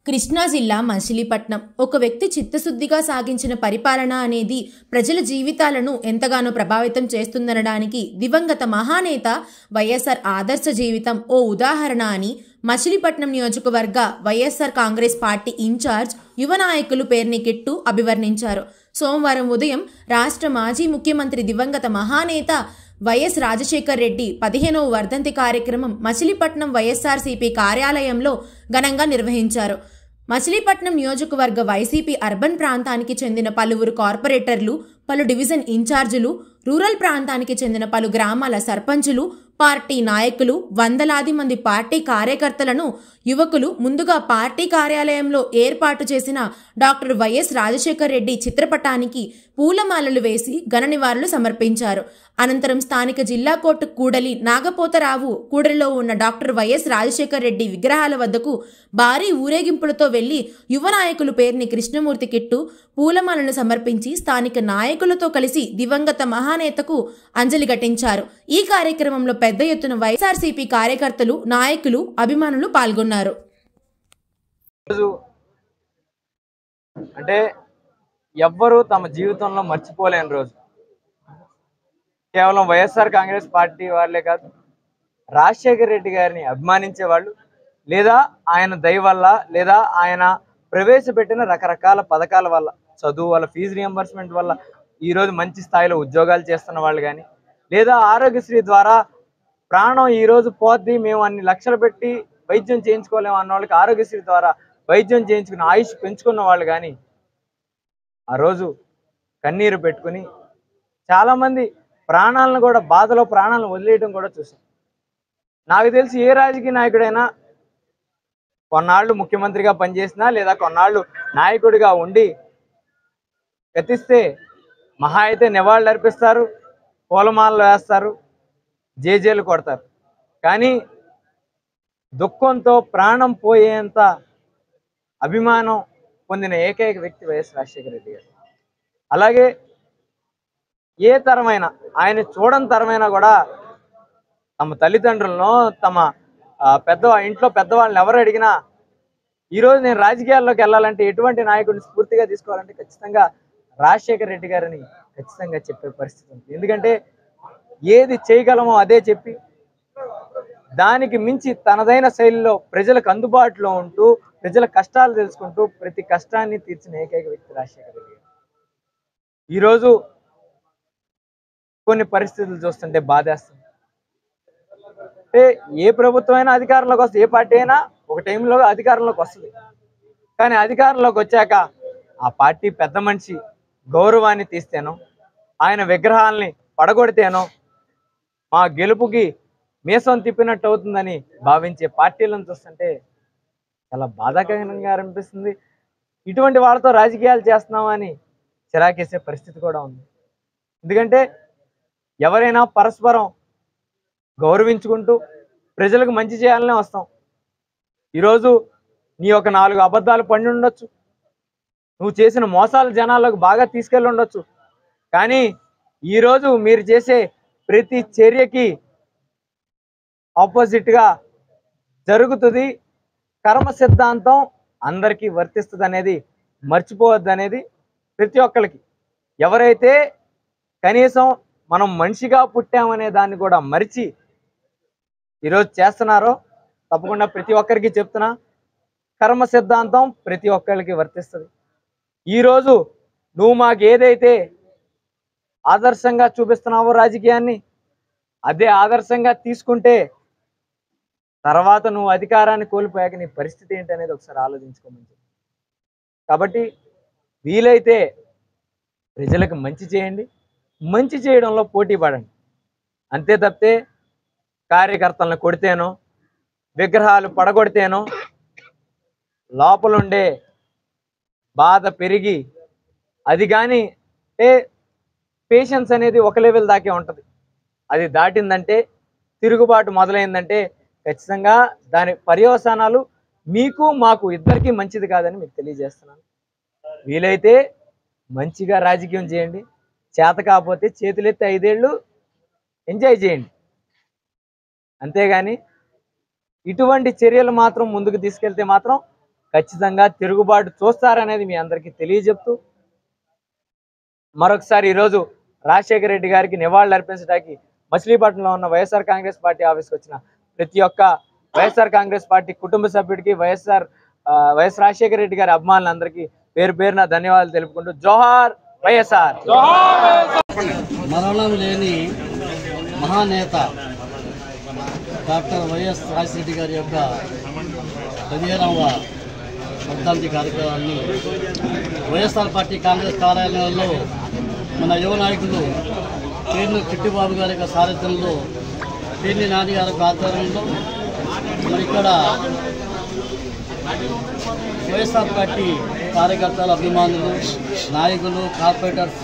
కృష్ణా జిల్లా మచిలీపట్నం ఒక వ్యక్తి చిత్తశుద్ధిగా సాగించిన పరిపాలన అనేది ప్రజల జీవితాలను ఎంతగానో ప్రభావితం చేస్తుందనడానికి దివంగత మహానేత వైఎస్ఆర్ ఆదర్శ జీవితం ఓ ఉదాహరణ అని మచిలీపట్నం నియోజకవర్గ వైఎస్ఆర్ కాంగ్రెస్ పార్టీ ఇన్ఛార్జ్ యువ నాయకులు పేర్ని కిట్టు అభివర్ణించారు సోమవారం ఉదయం రాష్ట్ర మాజీ ముఖ్యమంత్రి దివంగత మహానేత వైఎస్ రాజశేఖర్ రెడ్డి పదిహేనవ వర్ధంతి కార్యక్రమం మచిలీపట్నం వైఎస్ఆర్సీపీ కార్యాలయంలో ఘనంగా నిర్వహించారు మచిలీపట్నం నియోజకవర్గ వైసీపీ అర్బన్ ప్రాంతానికి చెందిన పలువురు కార్పొరేటర్లు పలు డివిజన్ ఇన్ఛార్జీలు రూరల్ ప్రాంతానికి చెందిన పలు గ్రామాల సర్పంచులు పార్టీ నాయకులు వందలాది మంది పార్టీ కార్యకర్తలను యువకులు ముందుగా పార్టీ కార్యాలయంలో ఏర్పాటు చేసిన డాక్టర్ వైఎస్ రాజశేఖర్ రెడ్డి చిత్రపటానికి పూలమాలలు వేసి ఘన నివాళులు సమర్పించారు అనంతరం స్థానిక జిల్లా కోర్టు కూడలి నాగపోతరావు కూడలిలో ఉన్న డాక్టర్ వైఎస్ రాజశేఖర్ రెడ్డి విగ్రహాల వద్దకు భారీ ఊరేగింపులతో వెళ్లి యువ నాయకులు పేర్ని కృష్ణమూర్తి కిట్టు పూలమాలను సమర్పించి స్థానిక నాయకులతో కలిసి దివంగత మహానేతకు అంజలి ఘటించారు ఈ కార్యక్రమంలో పెద్ద ఎత్తున వైఎస్ఆర్సీపీ కార్యకర్తలు నాయకులు అభిమానులు పాల్గొన్నారు రోజు అంటే ఎవ్వరూ తమ జీవితంలో మర్చిపోలేని రోజు కేవలం వైఎస్ఆర్ కాంగ్రెస్ పార్టీ వాళ్ళే కాదు రాజశేఖర్ రెడ్డి గారిని అభిమానించే వాళ్ళు లేదా ఆయన దయ వల్ల లేదా ఆయన ప్రవేశపెట్టిన రకరకాల పథకాల వల్ల చదువు వల్ల ఫీజు రియంబర్స్మెంట్ వల్ల ఈరోజు మంచి స్థాయిలో ఉద్యోగాలు చేస్తున్న వాళ్ళు కానీ లేదా ఆరోగ్యశ్రీ ద్వారా ప్రాణం ఈరోజు పోద్ది మేము అన్ని లక్షలు పెట్టి వైద్యం చేయించుకోలేము అన్న వాళ్ళకి ఆరోగ్యశ్రీ ద్వారా వైద్యం చేయించుకుని ఆయుష్ పెంచుకున్న వాళ్ళు కానీ ఆ రోజు కన్నీరు పెట్టుకుని చాలామంది ప్రాణాలను కూడా బాధలో ప్రాణాలను వదిలేయడం కూడా చూసాం నాకు తెలిసి ఏ రాజకీయ నాయకుడైనా కొన్నాళ్ళు ముఖ్యమంత్రిగా పనిచేసినా లేదా కొన్నాళ్ళు నాయకుడిగా ఉండి గతిస్తే మహా అయితే నివాళులు అర్పిస్తారు పూలమాలలు వేస్తారు జేజేలు కొడతారు కానీ దుఃఖంతో ప్రాణం పోయేంత అభిమానం పొందిన ఏకైక వ్యక్తి వైఎస్ రాజశేఖర రెడ్డి గారు అలాగే ఏ తరమైనా ఆయన చూడని తరమైనా కూడా తమ తల్లిదండ్రులను తమ ఆ, పెద్ద ఇంట్లో పెద్దవాళ్ళని ఎవరు అడిగినా ఈరోజు నేను రాజకీయాల్లోకి వెళ్ళాలంటే ఎటువంటి నాయకుడిని స్ఫూర్తిగా తీసుకోవాలంటే ఖచ్చితంగా రాజశేఖర రెడ్డి గారిని ఖచ్చితంగా చెప్పే పరిస్థితి ఉంది ఎందుకంటే ఏది చేయగలమో అదే చెప్పి దానికి మించి తనదైన శైలిలో ప్రజలకు అందుబాటులో ఉంటూ ప్రజల కష్టాలు తెలుసుకుంటూ ప్రతి కష్టాన్ని తీర్చిన ఏకైక వ్యక్తి రాజశేఖర రెడ్డి గారు ఈరోజు కొన్ని పరిస్థితులు చూస్తుంటే బాధేస్తుంది అంటే ఏ ప్రభుత్వం అయినా అధికారంలోకి వస్తుంది ఏ పార్టీ అయినా ఒక టైంలో అధికారంలోకి వస్తుంది కానీ అధికారంలోకి వచ్చాక ఆ పార్టీ పెద్ద మనిషి గౌరవాన్ని తీస్తేనో ఆయన విగ్రహాల్ని పడగొడితేనో మా గెలుపుకి మీసం తిప్పినట్టు అవుతుందని భావించే పార్టీలను చూస్తుంటే చాలా బాధాకరంగా అనిపిస్తుంది ఇటువంటి వాళ్ళతో రాజకీయాలు చేస్తున్నామని చిరాకేసే పరిస్థితి కూడా ఉంది ఎందుకంటే ఎవరైనా పరస్పరం గౌరవించుకుంటూ ప్రజలకు మంచి చేయాలనే వస్తాం ఈరోజు నీ ఒక నాలుగు అబద్ధాలు పండి ఉండొచ్చు నువ్వు చేసిన మోసాలు జనాలకు బాగా తీసుకెళ్ళి ఉండొచ్చు కానీ ఈరోజు మీరు చేసే ప్రతి చర్యకి ఆపోజిట్గా జరుగుతుంది కర్మ సిద్ధాంతం అందరికీ వర్తిస్తుంది అనేది మర్చిపోవద్దు అనేది ప్రతి ఒక్కరికి ఎవరైతే కనీసం మనం మనిషిగా పుట్టామనే దాన్ని కూడా మరిచి ఈరోజు చేస్తున్నారో తప్పకుండా ప్రతి ఒక్కరికి చెప్తున్నా కర్మ సిద్ధాంతం ప్రతి ఒక్కరికి వర్తిస్తుంది ఈరోజు నువ్వు మాకు ఏదైతే ఆదర్శంగా చూపిస్తున్నావో రాజకీయాన్ని అదే ఆదర్శంగా తీసుకుంటే తర్వాత నువ్వు అధికారాన్ని కోల్పోయాక నీ పరిస్థితి ఏంటి అనేది ఒకసారి ఆలోచించుకోమని చెప్పు. కాబట్టి వీలైతే ప్రజలకు మంచి చేయండి మంచి చేయడంలో పోటీ పడండి అంతే తప్పితే కార్యకర్తలను కొడితేనో విగ్రహాలు పడగొడితేనో లోపలుండే బాధ పెరిగి అది కానీ అంటే పేషెన్స్ అనేది ఒక లెవెల్ దాకే ఉంటుంది అది దాటిందంటే తిరుగుబాటు మొదలైందంటే ఖచ్చితంగా దాని పర్యవసానాలు మీకు మాకు ఇద్దరికీ మంచిది కాదని మీకు తెలియజేస్తున్నాను వీలైతే మంచిగా రాజకీయం చేయండి చేత కాకపోతే చేతులెత్తి ఐదేళ్ళు ఎంజాయ్ చేయండి అంతేగాని ఇటువంటి చర్యలు మాత్రం ముందుకు తీసుకెళ్తే మాత్రం ఖచ్చితంగా తిరుగుబాటు చూస్తారనేది మీ అందరికీ తెలియజెప్తూ మరొకసారి ఈరోజు రాజశేఖర రెడ్డి గారికి నివాళులు అర్పించడానికి మచిలీపట్నంలో ఉన్న వైఎస్ఆర్ కాంగ్రెస్ పార్టీ ఆఫీస్కి వచ్చిన ప్రతి ఒక్క వైఎస్ఆర్ కాంగ్రెస్ పార్టీ కుటుంబ సభ్యుడికి వైఎస్ఆర్ ఆ, వైఎస్ రాజశేఖర రెడ్డి గారి అభిమానులందరికీ పేరు పేరున ధన్యవాదాలు తెలుపుకుంటూ జోహార్ వైఎస్ఆర్ మరణం లేని మహానేత డాక్టర్ వైఎస్ రాజశేఖర గారి యొక్క పదిహేనవ వర్ధంతి కార్యక్రమాన్ని వైఎస్ఆర్ పార్టీ కాంగ్రెస్ కార్యాలయంలో మన యువ నాయకులు పేర్ను చిట్టిబాబు గారి యొక్క సారథ్యంలో పేర్ని నాని గారి యొక్క ఆధ్వర్యంలో మరి ఇక్కడ వైఎస్ఆర్ పార్టీ కార్యకర్తల అభిమానులు నాయకులు కార్పొరేటర్స్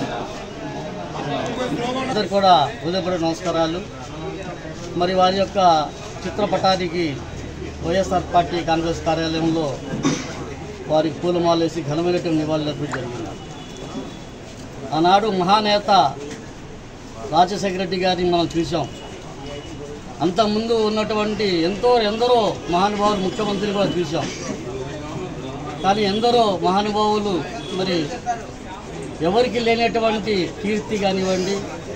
అందరు కూడా హృదయపూర్వక నమస్కారాలు మరి వారి యొక్క చిత్రపటానికి వైఎస్ఆర్ పార్టీ కాంగ్రెస్ కార్యాలయంలో వారికి పూలమాలేసి ఘనమైనటువంటి నివాళులర్పించడం జరిగింది ఆనాడు మహానేత రాజశేఖర రెడ్డి గారిని మనం చూసాం అంతకుముందు ఉన్నటువంటి ఎంతో ఎందరో మహానుభావులు ముఖ్యమంత్రులు కూడా చూసాం కానీ ఎందరో మహానుభావులు మరి ఎవరికి లేనటువంటి కీర్తి కానివ్వండి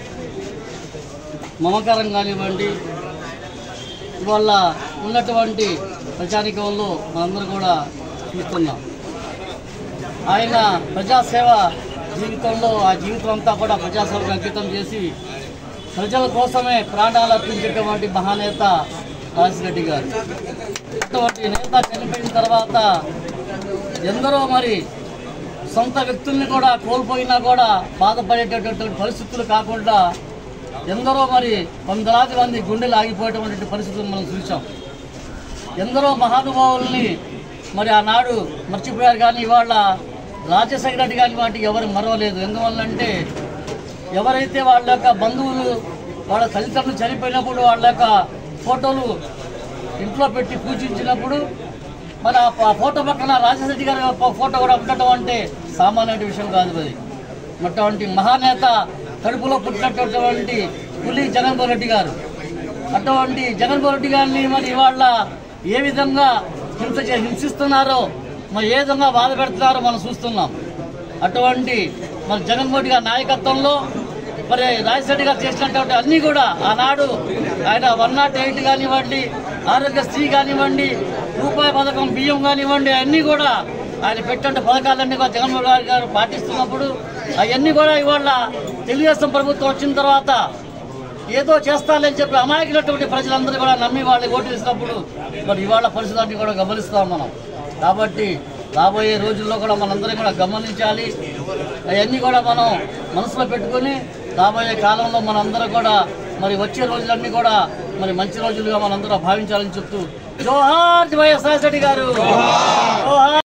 మమకారం కానివ్వండి ఇవాళ ఉన్నటువంటి ప్రజానికంలో మనందరూ కూడా చూస్తున్నాం ఆయన ప్రజాసేవ జీవితంలో ఆ జీవితం అంతా కూడా ప్రజాసేవకు అంకితం చేసి ప్రజల కోసమే ప్రాణాలు అర్పించేటువంటి మహానేత రాజశేఖరెడ్డి గారు అటువంటి నేత చనిపోయిన తర్వాత ఎందరో మరి సొంత వ్యక్తుల్ని కూడా కోల్పోయినా కూడా బాధపడేటటువంటి పరిస్థితులు కాకుండా ఎందరో మరి వందలాది మంది గుండెలు ఆగిపోయేటువంటి పరిస్థితులు మనం చూసాం ఎందరో మహానుభావుల్ని మరి ఆనాడు మర్చిపోయారు కానీ ఇవాళ రాజశేఖర రెడ్డి గారి వాటికి ఎవరు మరవలేదు ఎందువల్లంటే ఎవరైతే వాళ్ళ యొక్క బంధువులు వాళ్ళ తల్లిదండ్రులు చనిపోయినప్పుడు వాళ్ళ యొక్క ఫోటోలు ఇంట్లో పెట్టి పూజించినప్పుడు మరి ఆ ప- ఫోటో పక్కన రాజశేఖర రెడ్డి గారి యొక్క ఫోటో కూడా ఉండటం అంటే సామాన్య విషయం కాదు అది అటువంటి మహానేత కడుపులో పుట్టినటువంటి పులి జగన్మోహన్ రెడ్డి గారు అటువంటి జగన్మోహన్ రెడ్డి గారిని మరి ఇవాళ ఏ విధంగా హింస చే- హింసిస్తున్నారో మరి ఏ విధంగా బాధ పెడుతున్నారో మనం చూస్తున్నాం అటువంటి మరి జగన్మోహన్ రెడ్డి గారి నాయకత్వంలో మరి రాజశేఖర్ గారు చేసినటువంటి అన్నీ కూడా ఆనాడు ఆయన వన్ నాట్ ఎయిట్ కానివ్వండి ఆరోగ్యశ్రీ కానివ్వండి రూపాయి పథకం బియ్యం కానివ్వండి అన్నీ కూడా ఆయన పెట్టిన పథకాలన్నీ కూడా జగన్మోహన్ రెడ్డి గారు పాటిస్తున్నప్పుడు అవన్నీ కూడా ఇవాళ తెలుగుదేశం ప్రభుత్వం వచ్చిన తర్వాత ఏదో చేస్తానని చెప్పి అమాయకులటువంటి ప్రజలందరూ కూడా నమ్మి వాళ్ళకి ఓటు వేసినప్పుడు మరి ఇవాళ పరిస్థితులన్నీ కూడా గమనిస్తాం మనం కాబట్టి రాబోయే రోజుల్లో కూడా మనందరం కూడా గమనించాలి అవన్నీ కూడా మనం మనసులో పెట్టుకొని రాబోయే కాలంలో మనందరం కూడా మరి వచ్చే రోజులన్నీ కూడా మరి మంచి రోజులుగా మనందరం భావించాలని చెప్తూ జోహార్ వైఎస్ రాజశేఖర్ గారు జోహార్